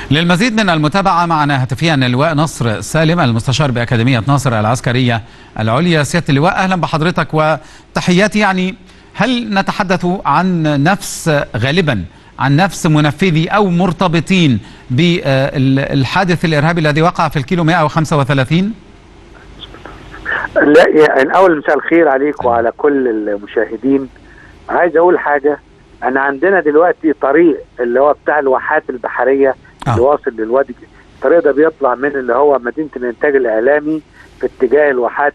للمزيد من المتابعة معنا هاتفيا اللواء نصر سالم المستشار بأكاديمية ناصر العسكرية العليا سيادة اللواء أهلا بحضرتك وتحياتي يعني هل نتحدث عن نفس غالبا عن نفس منفذي أو مرتبطين بالحادث الإرهابي الذي وقع في الكيلو 135 لا يعني اول مساء الخير عليك وعلى كل المشاهدين عايز اقول حاجه انا عندنا دلوقتي طريق اللي هو بتاع الواحات البحريه آه. اللي واصل للوادي الطريق ده بيطلع من اللي هو مدينه الانتاج الاعلامي في اتجاه الواحات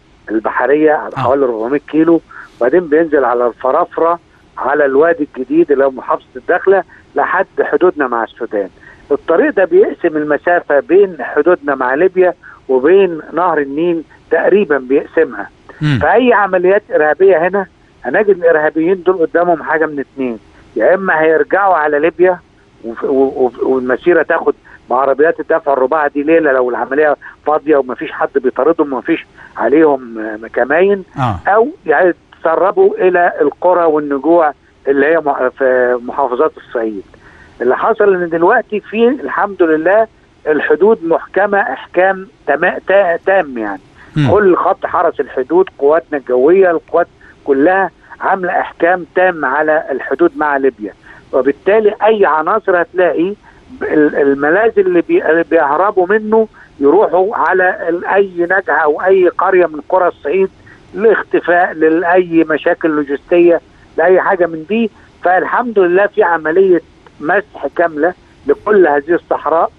البحريه على آه. حوالي 400 كيلو وبعدين بينزل على الفرافره على الوادي الجديد اللي هو محافظه الداخله لحد حدودنا مع السودان الطريق ده بيقسم المسافه بين حدودنا مع ليبيا وبين نهر النيل تقريبا بيقسمها مم. فاي عمليات ارهابيه هنا هنجد الارهابيين دول قدامهم حاجه من اتنين يا اما هيرجعوا على ليبيا وف- و- و- والمسيره تاخد بعربيات الدفع الرباعي دي ليله لو العمليه فاضيه ومفيش حد بيطاردهم ومفيش عليهم آه، كماين آه. او يعني تسربوا الى القرى والنجوع اللي هي مح- في محافظات الصعيد اللي حصل ان دلوقتي في الحمد لله الحدود محكمه احكام تما- تا- تام يعني مم. كل خط حرس الحدود قواتنا الجويه القوات كلها عامله احكام تام على الحدود مع ليبيا وبالتالي اي عناصر هتلاقي ال- الملاذ اللي بي- اللي بيهربوا منه يروحوا على ال- اي نجعه او اي قريه من قرى الصعيد لاختفاء لاي مشاكل لوجستيه لاي حاجه من دي فالحمد لله في عمليه مسح كامله لكل هذه الصحراء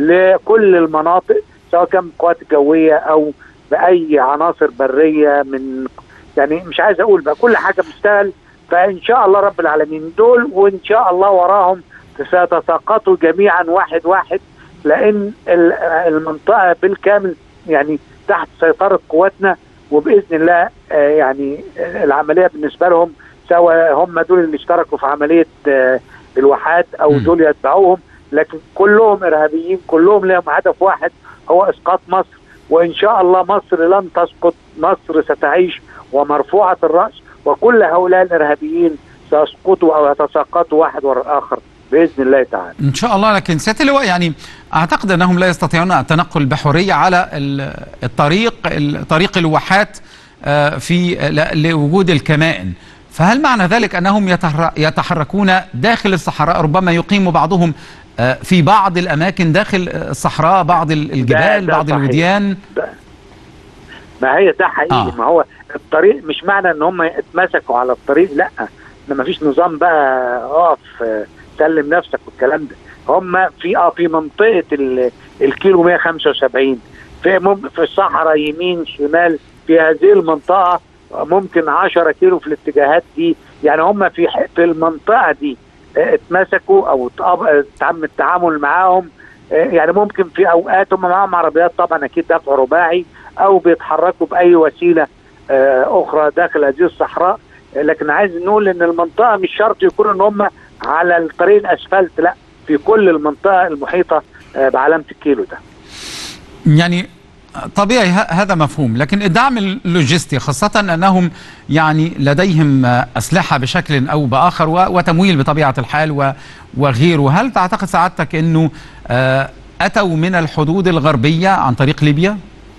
لكل المناطق سواء كان قوات جويه او باي عناصر بريه من يعني مش عايز اقول بقى كل حاجه بتشتغل فان شاء الله رب العالمين دول وان شاء الله وراهم سيتساقطوا جميعا واحد واحد لان ال- المنطقه بالكامل يعني تحت سيطره قواتنا وباذن الله آه، يعني العمليه بالنسبه لهم سواء هم دول اللي اشتركوا في عمليه آه، الواحات او مم. دول يتبعوهم لكن كلهم ارهابيين كلهم لهم هدف واحد هو اسقاط مصر وان شاء الله مصر لن تسقط مصر ستعيش ومرفوعه الراس وكل هؤلاء الارهابيين سيسقطوا او يتساقطوا واحد وراء الاخر باذن الله تعالى إن شاء الله لكن سيادة اللواء يعني أعتقد أنهم لا يستطيعون التنقل بحرية على ال- الطريق ال- طريق الواحات آه، في ل- لوجود الكمائن فهل معنى ذلك أنهم يتحر- يتحركون داخل الصحراء ربما يقيم بعضهم آه، في بعض الأماكن داخل الصحراء بعض ال- الجبال ده بعض صحيح. الوديان ما هي ده حقيقي آه. آه. ما هو الطريق مش معنى ان هم اتمسكوا على الطريق لا ده ما فيش نظام بقى اقف آه، سلم نفسك والكلام ده هم في اه في منطقه ال- الكيلو 175 في مم في الصحراء يمين شمال في هذه المنطقه ممكن 10 كيلو في الاتجاهات دي يعني هم في ح- في المنطقه دي آه، اتمسكوا او اتقب- آه، تم التعامل معاهم آه، يعني ممكن في اوقات هم معاهم عربيات طبعا اكيد دفع رباعي او بيتحركوا باي وسيله آه، اخرى داخل هذه الصحراء آه، لكن عايز نقول ان المنطقه مش شرط يكون ان هم على الطريق الاسفلت لا في كل المنطقه المحيطه آه، بعلامه الكيلو ده يعني طبيعي ه- هذا مفهوم لكن الدعم اللوجستي خاصة أنهم يعني لديهم آه، أسلحة بشكل أو بآخر و- وتمويل بطبيعة الحال و- وغيره هل تعتقد سعادتك أنه آه، أتوا من الحدود الغربية عن طريق ليبيا؟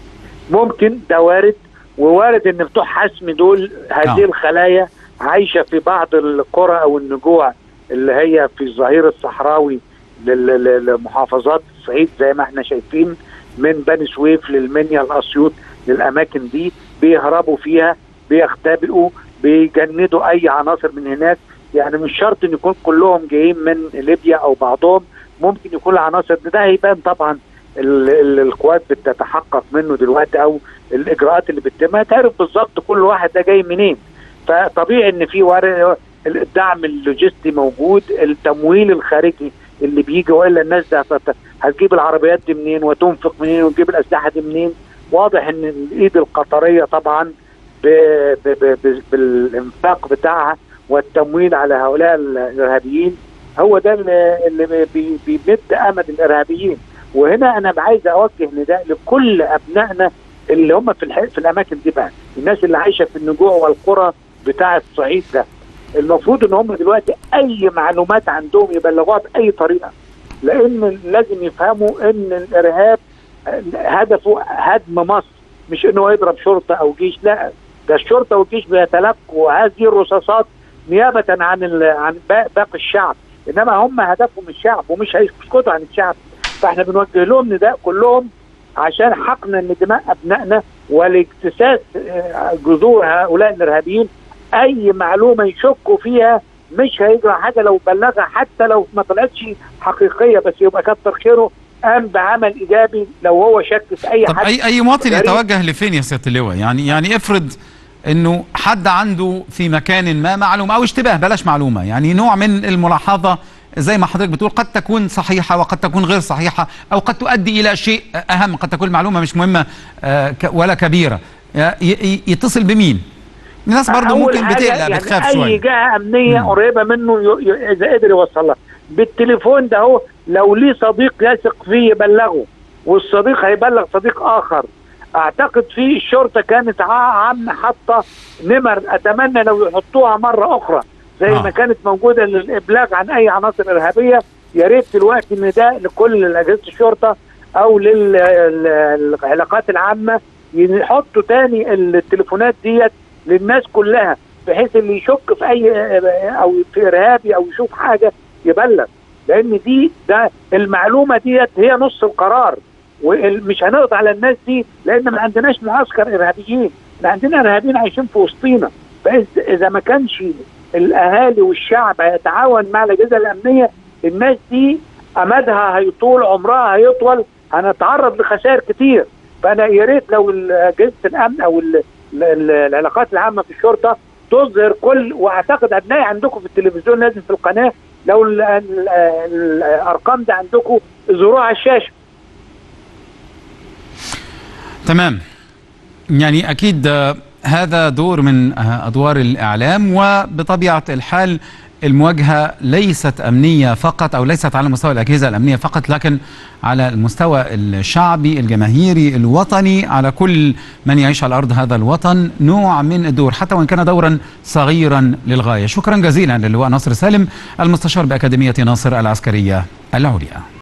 ممكن ده وارد ووارد ان بتوع حسم دول هذه آه. الخلايا عايشه في بعض القرى او النجوع اللي هي في الظهير الصحراوي لل- لل- لمحافظات الصعيد زي ما احنا شايفين من بني سويف للمنيا الاسيوط للاماكن دي بيهربوا فيها بيختبئوا بيجندوا اي عناصر من هناك يعني مش شرط ان يكون كلهم جايين من ليبيا او بعضهم ممكن يكون العناصر ده, ده هيبان طبعا ال- ال- القوات بتتحقق منه دلوقتي او الاجراءات اللي بتتم هتعرف بالظبط كل واحد ده جاي منين فطبيعي ان في ور- الدعم اللوجستي موجود التمويل الخارجي اللي بيجي والا الناس ده هت- هتجيب العربيات دي منين وتنفق منين وتجيب الاسلحه دي منين واضح ان الايد القطريه طبعا ب ب ب ب بالانفاق بتاعها والتمويل على هؤلاء الارهابيين هو ده اللي اللي بي- بيمد امد الارهابيين وهنا انا عايز اوجه نداء لكل ابنائنا اللي هم في الح... في الاماكن دي بقى الناس اللي عايشه في النجوع والقرى بتاع الصعيد ده المفروض ان هم دلوقتي اي معلومات عندهم يبلغوها باي طريقه لان لازم يفهموا ان الارهاب هدفه هدم مصر مش انه يضرب شرطه او جيش لا ده الشرطه والجيش بيتلقوا هذه الرصاصات نيابه عن عن باقي الشعب انما هم هدفهم الشعب ومش هيسكتوا عن الشعب فاحنا بنوجه لهم نداء كلهم عشان حقن ان دماء ابنائنا ولاجتثاث جذور هؤلاء الارهابيين اي معلومه يشكوا فيها مش هيجرى حاجه لو بلغها حتى لو ما طلعتش حقيقيه بس يبقى كتر خيره قام بعمل ايجابي لو هو شك في اي طب حد اي اي مواطن يتوجه لفين يا سياده اللواء يعني يعني افرض انه حد عنده في مكان ما معلومه او اشتباه بلاش معلومه يعني نوع من الملاحظه زي ما حضرتك بتقول قد تكون صحيحه وقد تكون غير صحيحه او قد تؤدي الى شيء اهم قد تكون معلومه مش مهمه ولا كبيره يتصل بمين؟ الناس برضه ممكن بتقلق يعني بتخاف شويه اي جهه امنيه مم. قريبه منه اذا قدر يوصلها بالتليفون ده هو لو ليه صديق يثق فيه يبلغه والصديق هيبلغ صديق اخر اعتقد في الشرطه كانت عامه حاطه نمر اتمنى لو يحطوها مره اخرى زي آه. ما كانت موجوده للابلاغ عن اي عناصر ارهابيه يا ريت دلوقتي نداء لكل اجهزه الشرطه او للعلاقات العامه يحطوا تاني التليفونات ديت للناس كلها بحيث اللي يشك في اي او في ارهابي او يشوف حاجه يبلغ لان دي ده المعلومه ديت هي نص القرار ومش هنقضي على الناس دي لان ما عندناش معسكر ارهابيين احنا عندنا ارهابيين عايشين في وسطينا فاذا ما كانش الاهالي والشعب هيتعاون مع الاجهزه الامنيه الناس دي امدها هيطول عمرها هيطول هنتعرض لخسائر كتير فانا يا ريت لو اجهزه الامن او ال ال ال العلاقات العامه في الشرطه تظهر كل واعتقد هتلاقي عندكم في التلفزيون لازم في القناه لو ال ال الارقام دي عندكم اظهروها على الشاشه تمام يعني اكيد هذا دور من ادوار الاعلام وبطبيعه الحال المواجهه ليست امنيه فقط او ليست على مستوى الاجهزه الامنيه فقط لكن على المستوى الشعبي الجماهيري الوطني على كل من يعيش على ارض هذا الوطن نوع من الدور حتى وان كان دورا صغيرا للغايه شكرا جزيلا للواء ناصر سالم المستشار باكاديميه ناصر العسكريه العليا